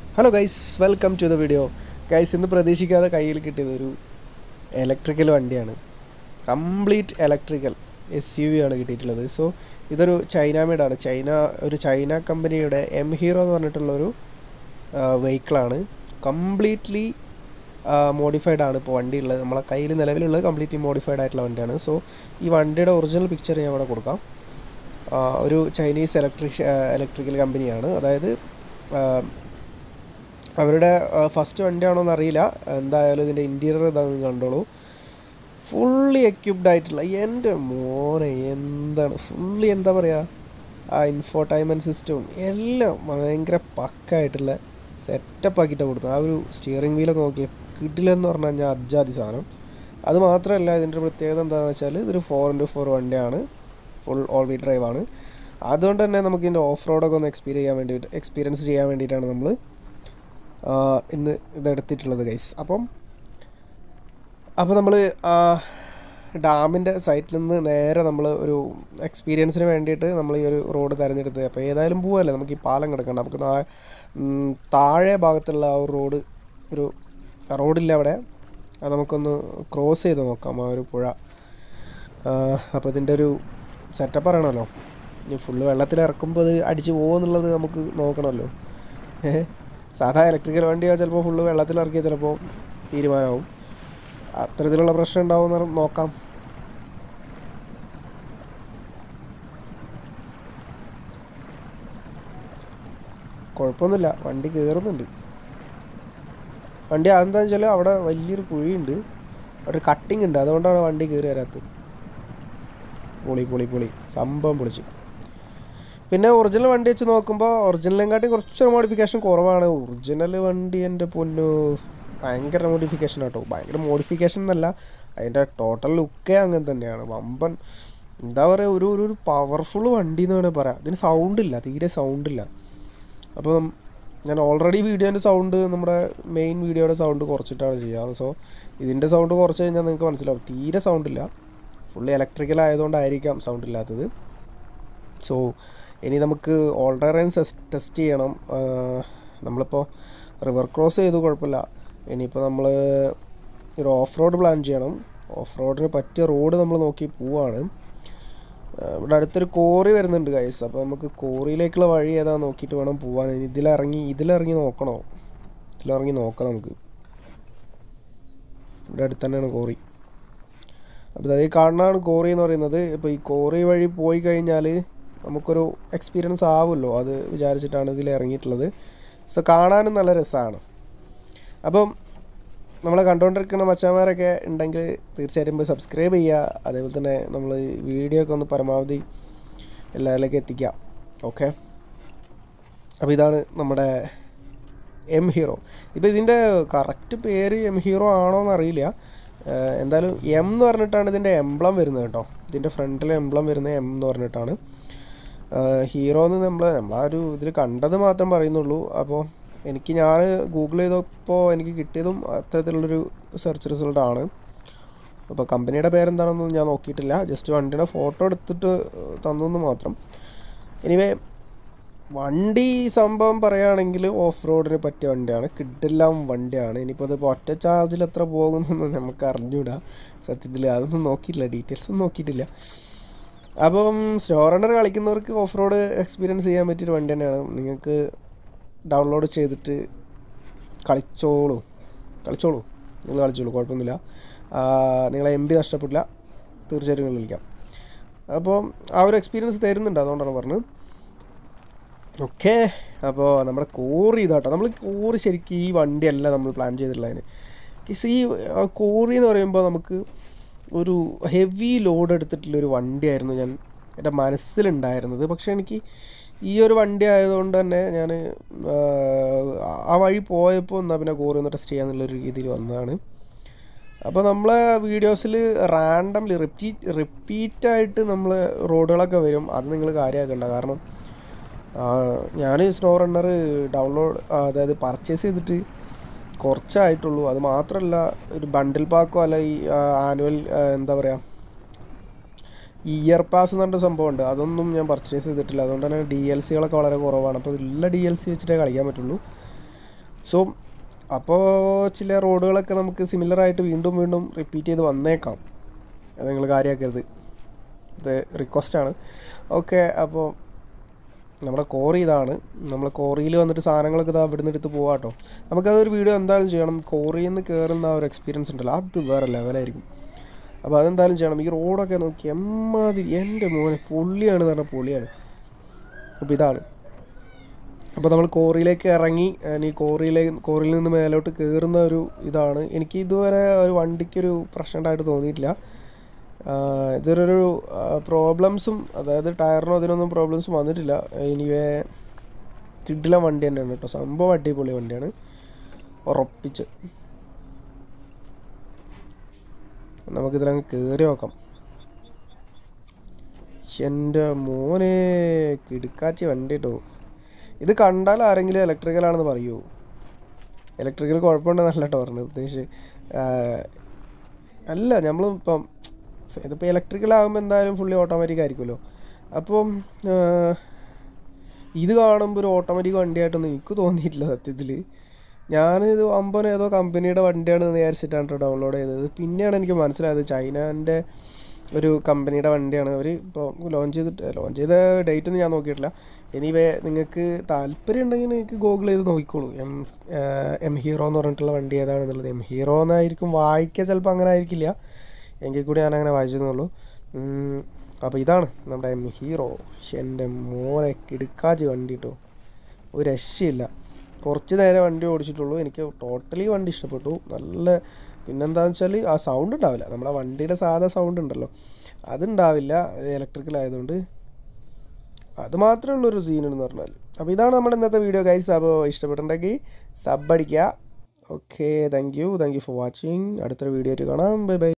hello guys welcome to the video guys ഇന്ന് പ്രതീക്ഷിക്കാതെ കയ്യിൽ കിട്ടിയത് ഒരു ഇലക്ട്രിക്കൽ വണ്ടിയാണ് complete electrical S U V ആണ് കിട്ടിയിട്ടുള്ളത് സോ ഇതൊരു ചൈന മെയ്ഡാണ് ചൈന ഒരു ചൈന കമ്പനിയുടെ എം ഹീറോ എന്ന് പറഞ്ഞിട്ടുള്ളൊരു വെഹിക്കിളാണ് കംപ്ലീറ്റ്ലി മോഡിഫൈഡ് ആണ് ഇപ്പോൾ വണ്ടി ഉള്ളത് നമ്മളെ കയ്യിൽ നിലവിലുള്ളത് കംപ്ലീറ്റ്ലി മോഡിഫൈഡ് ആയിട്ടുള്ള വണ്ടിയാണ് സോ ഈ വണ്ടിയുടെ ഒറിജിനൽ പിക്ചർ ഞാൻ ഇവിടെ കൊടുക്കാം ആ, ഒരു ചൈനീസ് ഇലക്ട്രിക് ഇലക്ട്രിക്കൽ കമ്പനിയാണ് അതായത് ആ, അവരുടെ ഫസ്റ്റ് വണ്ടിയാണോ എന്ന് അറിയില്ല എന്തായാലും ഇതിൻ്റെ ഇൻറ്റീരിയർ ഇതാണെന്ന് കണ്ടോളൂ ഫുള്ളി എക്യുപ്ഡ് ആയിട്ടുള്ള എൻ്റെ മോനെ എന്താണ് ഫുള്ളി എന്താ പറയുക ആ ഇൻഫോർടൈൻമെൻറ്റ് സിസ്റ്റവും എല്ലാം ഭയങ്കര പക്കായിട്ടുള്ള സെറ്റപ്പ് ആക്കിയിട്ടാണ് കൊടുത്തത് ആ ഒരു സ്റ്റിയറിംഗ് വീലൊക്കെ നോക്കി കിട്ടില്ലെന്ന് പറഞ്ഞു കഴിഞ്ഞാൽ അജാതി സാധനം അത് മാത്രമല്ല ഇതിൻ്റെ പ്രത്യേകത എന്താണെന്ന് വെച്ചാൽ ഇതൊരു ഫോർ ഇൻറ്റു ഫോർ വണ്ടിയാണ് ഫുൾ ഓൾ വീൽ ഡ്രൈവ് ആണ് അതുകൊണ്ട് തന്നെ നമുക്ക് ഇതിൻ്റെ ഓഫ് റോഡൊക്കെ ഒന്ന് എക്സ്പീരിയൻ ചെയ്യാൻ വേണ്ടിയിട്ട് എക്സ്പീരിയൻസ് ചെയ്യാൻ വേണ്ടിയിട്ടാണ് നമ്മൾ ഇന്ന് ഇതെടുത്തിട്ടുള്ളത് ഗൈസ് അപ്പം അപ്പോൾ നമ്മൾ ഡാമിൻ്റെ സൈറ്റിൽ നിന്ന് നേരെ നമ്മൾ ഒരു എക്സ്പീരിയൻസിന് വേണ്ടിയിട്ട് നമ്മൾ ഈ ഒരു റോഡ് തിരഞ്ഞെടുത്ത് അപ്പോൾ ഏതായാലും പോവല്ലേ നമുക്ക് ഈ പാലം കിടക്കണ്ട നമുക്ക് നാ- ഉം, താഴെ ഭാഗത്തുള്ള ആ ഒരു റോഡ് ഒരു റോഡില്ല അവിടെ അത് നമുക്കൊന്ന് ക്രോസ് ചെയ്ത് നോക്കാം ആ ഒരു പുഴ അപ്പോൾ ഇതിൻ്റെ ഒരു സെറ്റപ്പ് അറിയണമല്ലോ ഇനി ഫുള്ള് വെള്ളത്തിൽ ഇറക്കുമ്പോൾ അത് അടിച്ച് പോകുമെന്നുള്ളത് നമുക്ക് നോക്കണമല്ലോ ഏഹ് സാധാ ഇലക്ട്രിക്കൽ വണ്ടിയാൽ ചിലപ്പോൾ ഫുള്ള് വെള്ളത്തിൽ ഇറക്കിയാൽ ചിലപ്പോൾ തീരുമാനമാവും അത്തരത്തിലുള്ള പ്രശ്നം ഉണ്ടാവുമെന്ന് നോക്കാം കുഴപ്പമൊന്നുമില്ല വണ്ടി കയറുന്നുണ്ട് വണ്ടി അതെന്താണെന്ന് വെച്ചാൽ അവിടെ വലിയൊരു കുഴിയുണ്ട് ഒരു കട്ടിങ് ഉണ്ട് അതുകൊണ്ടാണ് വണ്ടി കയറി വരാത്തത് പൊളി പൊളി പൊളി സംഭവം പൊളിച്ച് പിന്നെ ഒറിജിനൽ വണ്ടി വെച്ച് നോക്കുമ്പോൾ ഒറിജിനലിനെക്കാട്ടി കുറച്ചൊരു മോഡിഫിക്കേഷൻ കുറവാണ് ഒറിജിനൽ വണ്ടി എൻ്റെ പൊന്നു ഭയങ്കര മോഡിഫിക്കേഷൻ ആട്ടോ ഭയങ്കര മോഡിഫിക്കേഷൻ എന്നല്ല അതിൻ്റെ ടോട്ടൽ ലുക്കേ അങ്ങനെ തന്നെയാണ് വമ്പൻ എന്താ പറയുക ഒരു ഒരു ഒരു പവർഫുൾ വണ്ടി എന്ന് വേണമെങ്കിൽ പറയാം ഇതിന് സൗണ്ട് ഇല്ല തീരെ സൗണ്ട് ഇല്ല അപ്പം ഞാൻ ഓൾറെഡി വീഡിയോൻ്റെ സൗണ്ട് നമ്മുടെ മെയിൻ വീഡിയോയുടെ സൗണ്ട് കുറച്ചിട്ടാണ് ചെയ്യാറ് സോ ഇതിൻ്റെ സൗണ്ട് കുറച്ച് കഴിഞ്ഞാൽ നിങ്ങൾക്ക് മനസ്സിലാവും തീരെ സൗണ്ട് ഇല്ല ഫുള്ളി ഇലക്ട്രിക്കൽ ആയതുകൊണ്ടായിരിക്കാം സൗണ്ട് ഇല്ലാത്തത് സോ ഇനി നമുക്ക് ഓൾട്ടറൻസ് ടെസ്റ്റ് ചെയ്യണം ആഹ് നമ്മളിപ്പോൾ റിവർ ക്രോസ് ചെയ്തു കുഴപ്പമില്ല ഇനിയിപ്പോൾ നമ്മൾ ഒരു ഓഫ് റോഡ് പ്ലാൻ ചെയ്യണം ഓഫ് റോഡിന് പറ്റിയ റോഡ് നമ്മൾ നോക്കി പോവാണ് ആഹ് ഇവിടെ അടുത്തൊരു കോറി വരുന്നുണ്ട് ഗൈസ് അപ്പോൾ നമുക്ക് കോറിയിലേക്കുള്ള വഴി ഏതാ നോക്കിയിട്ട് വേണം പോവാൻ ഇനി ഇതിലിറങ്ങി ഇതിലിറങ്ങി നോക്കണോ ഇതിലിറങ്ങി നോക്കാം നമുക്ക് ഇവിടെ അടുത്ത് തന്നെയാണ് കോറി അപ്പോൾ അത് ഈ കാണുന്നതാണ് കോറി എന്ന് പറയുന്നത് ഇപ്പോൾ ഈ കോറി വഴി പോയി കഴിഞ്ഞാൽ നമുക്കൊരു എക്സ്പീരിയൻസ് ആവുമല്ലോ അത് വിചാരിച്ചിട്ടാണ് ഇതിൽ ഇറങ്ങിയിട്ടുള്ളത് സോ കാണാനും നല്ല രസമാണ് അപ്പം നമ്മളെ കണ്ടുകൊണ്ടിരിക്കുന്ന മച്ചാന്മാരൊക്കെ ഉണ്ടെങ്കിൽ തീർച്ചയായിട്ടും പോയി സബ്സ്ക്രൈബ് ചെയ്യുക അതേപോലെ തന്നെ നമ്മൾ വീഡിയോ ഒക്കെ ഒന്ന് പരമാവധി എല്ലാവരിലേക്ക് എത്തിക്കാം ഓക്കെ അപ്പോൾ ഇതാണ് നമ്മുടെ എം ഹീറോ ഇപ്പോൾ ഇതിൻ്റെ കറക്റ്റ് പേര് എം ഹീറോ ആണോ എന്ന് അറിയില്ല ഏഹ് എന്തായാലും എം എന്ന് പറഞ്ഞിട്ടാണ് ഇതിൻ്റെ എംബ്ലം വരുന്നത് കേട്ടോ ഇതിൻ്റെ ഫ്രണ്ടിലെ എംബ്ലം വരുന്നത് എം എന്ന് പറഞ്ഞിട്ടാണ് ഹീറോ എന്ന് നമ്മൾ നമ്മളാ ഒരു ഇതിൽ കണ്ടത് മാത്രം പറയുന്നുള്ളൂ അപ്പോൾ എനിക്ക് ഞാൻ ഗൂഗിൾ ചെയ്തപ്പോൾ എനിക്ക് കിട്ടിയതും അത്തരത്തിലുള്ളൊരു സെർച്ച് റിസൾട്ടാണ് അപ്പോൾ കമ്പനിയുടെ പേരെന്താണെന്നൊന്നും ഞാൻ നോക്കിയിട്ടില്ല ജസ്റ്റ് വണ്ടിയുടെ ഫോട്ടോ എടുത്തിട്ട് തന്നു എന്ന് മാത്രം എനിവേ വണ്ടി സംഭവം പറയുകയാണെങ്കിൽ ഓഫ് റോഡിന് പറ്റിയ വണ്ടിയാണ് കിഡെല്ലാം വണ്ടിയാണ് ഇനിയിപ്പോൾ അത് ഒറ്റ ചാർജിൽ എത്ര പോകുന്നൊന്നും നമുക്ക് അറിഞ്ഞൂടാ സത്യത്തിൽ അതൊന്നും നോക്കിയിട്ടില്ല ഡീറ്റെയിൽസ് ഒന്നും നോക്കിയിട്ടില്ല അപ്പം സ്നോ റണ്ണർ കളിക്കുന്നവർക്ക് ഓഫ് റോഡ് എക്സ്പീരിയൻസ് ചെയ്യാൻ പറ്റിയൊരു വണ്ടി തന്നെയാണ് നിങ്ങൾക്ക് ഡൗൺലോഡ് ചെയ്തിട്ട് കളിച്ചോളൂ കളിച്ചോളൂ നിങ്ങൾ കളിച്ചോളൂ കുഴപ്പമൊന്നുമില്ല ആ, നിങ്ങളെ എം ബി നഷ്ടപ്പെട്ടില്ല തീർച്ചയായിട്ടും നിങ്ങൾ കളിക്കാം അപ്പോൾ ആ ഒരു എക്സ്പീരിയൻസ് തരുന്നുണ്ട് അതുകൊണ്ടാണ് പറഞ്ഞത് ഓക്കെ അപ്പോൾ നമ്മുടെ കോറി ഇതാട്ടോ നമ്മൾ കോറി ശരിക്കും ഈ വണ്ടിയല്ല നമ്മൾ പ്ലാൻ ചെയ്തിട്ടുള്ളതിന് കിസ് ഈ ആ, കോറി എന്ന് പറയുമ്പോൾ നമുക്ക് ഒരു ഹെവി ലോഡ് എടുത്തിട്ടുള്ളൊരു വണ്ടിയായിരുന്നു ഞാൻ എൻ്റെ മനസ്സിലുണ്ടായിരുന്നത് പക്ഷേ എനിക്ക് ഈ ഒരു വണ്ടി ആയതുകൊണ്ട് തന്നെ ഞാൻ ആ വഴി പോയപ്പോൾ എന്നാൽ പിന്നെ കോറി ഒന്ന് ടെസ്റ്റ് ചെയ്യാന്നുള്ളൊരു രീതിയിൽ വന്നതാണ് അപ്പോൾ നമ്മളെ വീഡിയോസിൽ റാൻഡംലി റിപ്പീറ്റ് റിപ്പീറ്റായിട്ട് നമ്മൾ റോഡുകളൊക്കെ വരും അത് നിങ്ങൾ കാര്യമാക്കണ്ട കാരണം ഞാൻ സ്നോ റണ്ണർ ഡൗൺലോഡ് അതായത് പർച്ചേസ് ചെയ്തിട്ട് കുറച്ചായിട്ടുള്ളൂ അത് മാത്രമല്ല ഒരു ബണ്ടിൽ പാക്കോ അല്ല ഈ ആനുവൽ എന്താ പറയുക ഇയർ പാസ് എന്ന് പറഞ്ഞൊരു സംഭവമുണ്ട് അതൊന്നും ഞാൻ പർച്ചേസ് ചെയ്തിട്ടില്ല അതുകൊണ്ട് തന്നെ ഡി എൽ സികളൊക്കെ വളരെ കുറവാണ് അപ്പോൾ ഉള്ള ഡി എൽ സി വെച്ചിട്ടേ കളിക്കാൻ പറ്റുള്ളൂ സോ അപ്പോൾ ചില റോഡുകളൊക്കെ നമുക്ക് സിമിലറായിട്ട് വീണ്ടും വീണ്ടും റിപ്പീറ്റ് ചെയ്ത് വന്നേക്കാം അത് നിങ്ങൾ കാര്യമാക്കരുത് ഇത് റിക്വസ്റ്റാണ് ഓക്കെ അപ്പോൾ നമ്മുടെ കോറി ഇതാണ് നമ്മൾ കോറിയിൽ വന്നിട്ട് സാധനങ്ങളൊക്കെ ഇതാ ഇവിടുന്ന് എടുത്ത് പോവാം കേട്ടോ നമുക്കതൊരു വീഡിയോ എന്തായാലും ചെയ്യണം കോറിയിൽ നിന്ന് കയറുന്ന ആ ഒരു എക്സ്പീരിയൻസ് ഉണ്ടല്ലോ അത് വേറെ ലെവലായിരിക്കും അപ്പോൾ അതെന്തായാലും ചെയ്യണം ഈ റോഡൊക്കെ നോക്കി എമ്മാതിരി എൻ്റെ മോനെ പൊള്ളിയാണ് എന്ന് പറഞ്ഞാൽ പൊള്ളിയാണ് അപ്പോൾ ഇതാണ് അപ്പോൾ നമ്മൾ കോറിയിലേക്ക് ഇറങ്ങി ഇനി കോറിയിലേക്ക് കോറിയിൽ നിന്ന് മേലോട്ട് കയറുന്ന ഒരു ഇതാണ് എനിക്ക് ഇതുവരെ ഒരു വണ്ടിക്കൊരു പ്രശ്നമായിട്ട് തോന്നിയിട്ടില്ല ആഹ് ഇതൊരു പ്രോബ്ലംസും അതായത് ടയറിനോ അതിനൊന്നും പ്രോബ്ലംസും വന്നിട്ടില്ല എനിവേ കിഡില വണ്ടി തന്നെയാണ് കേട്ടോ സംഭവം അടിപൊളി വണ്ടിയാണ് ഉറപ്പിച്ച് നമുക്കിതിലങ്ങ് കയറി നോക്കാം എൻ്റെ മോനെ കിടുക്കാച്ചി വണ്ടി കേട്ടോ ഇത് കണ്ടാൽ ആരെങ്കിലും ഇലക്ട്രിക്കൽ ആണെന്ന് പറയുമോ ഇലക്ട്രിക്കൽ കുഴപ്പമുണ്ടെന്നല്ല കേട്ടോ പറഞ്ഞത് ഉദ്ദേശിച്ച് ആഹ് അല്ല നമ്മളിപ്പം ഇതിപ്പോൾ ഇലക്ട്രിക്കൽ ആകുമ്പോൾ എന്തായാലും ഫുള്ളി ഓട്ടോമാറ്റിക് ആയിരിക്കുമല്ലോ അപ്പം ആഹ് ഇത് കാണുമ്പോൾ ഒരു ഓട്ടോമാറ്റിക് വണ്ടിയായിട്ടൊന്നും എനിക്ക് തോന്നിയിട്ടില്ല സത്യത്തിൽ ഞാനിത് അമ്പൻ ഏതോ കമ്പനിയുടെ വണ്ടിയാണെന്ന് വിചാരിച്ചിട്ടാണ് കേട്ടോ ഡൗൺലോഡ് ചെയ്തത് പിന്നെയാണ് എനിക്ക് മനസ്സിലായത് ചൈനൻ്റെ ഒരു കമ്പനിയുടെ വണ്ടിയാണ് അവർ ഇപ്പോൾ ലോഞ്ച് ചെയ്തിട്ട് ലോഞ്ച് ചെയ്ത ഡേറ്റ് ഒന്നും ഞാൻ നോക്കിയിട്ടില്ല എനിവേ നിങ്ങൾക്ക് താല്പര്യം ഉണ്ടെങ്കിൽ നിങ്ങൾക്ക് ഗൂഗിൾ ചെയ്ത് നോക്കിക്കോളൂ എം എം ഹീറോ എന്ന് പറഞ്ഞിട്ടുള്ള വണ്ടി ഏതാണെന്നുള്ളത് എം ഹീറോ എന്നായിരിക്കും വായിക്കുക ചിലപ്പോൾ അങ്ങനെ ആയിരിക്കില്ല എങ്കിൽ കൂടി ഞാൻ അങ്ങനെ വായിച്ചെന്നുള്ളൂ അപ്പോൾ ഇതാണ് നമ്മുടെ എം ഹീറോ ശ്ശെ, എൻ്റെ മോനെ കിടുക്കാച്ചി വണ്ടി കേട്ടോ ഒരു രക്ഷയില്ല കുറച്ച് നേരം വണ്ടി ഓടിച്ചിട്ടുള്ളൂ എനിക്ക് ടോട്ടലി വണ്ടി ഇഷ്ടപ്പെട്ടു നല്ല പിന്നെന്താണെന്ന് വെച്ചാൽ ആ സൗണ്ട് ഉണ്ടാവില്ല നമ്മുടെ വണ്ടിയുടെ സാധാ സൗണ്ട് ഉണ്ടല്ലോ അതുണ്ടാവില്ല ഇലക്ട്രിക്കൽ ആയതുകൊണ്ട് അത് മാത്രമേ ഉള്ളൊരു സീനെന്ന് പറഞ്ഞാൽ അപ്പോൾ ഇതാണ് നമ്മുടെ ഇന്നത്തെ വീഡിയോ ഗൈസ് അപ്പോൾ ഇഷ്ടപ്പെട്ടിട്ടുണ്ടെങ്കിൽ സബ് അടിക്കുക okay thank you thank you for watching അടുത്തൊരു വീഡിയോ ആയിട്ട് കാണാം ബൈ ബൈ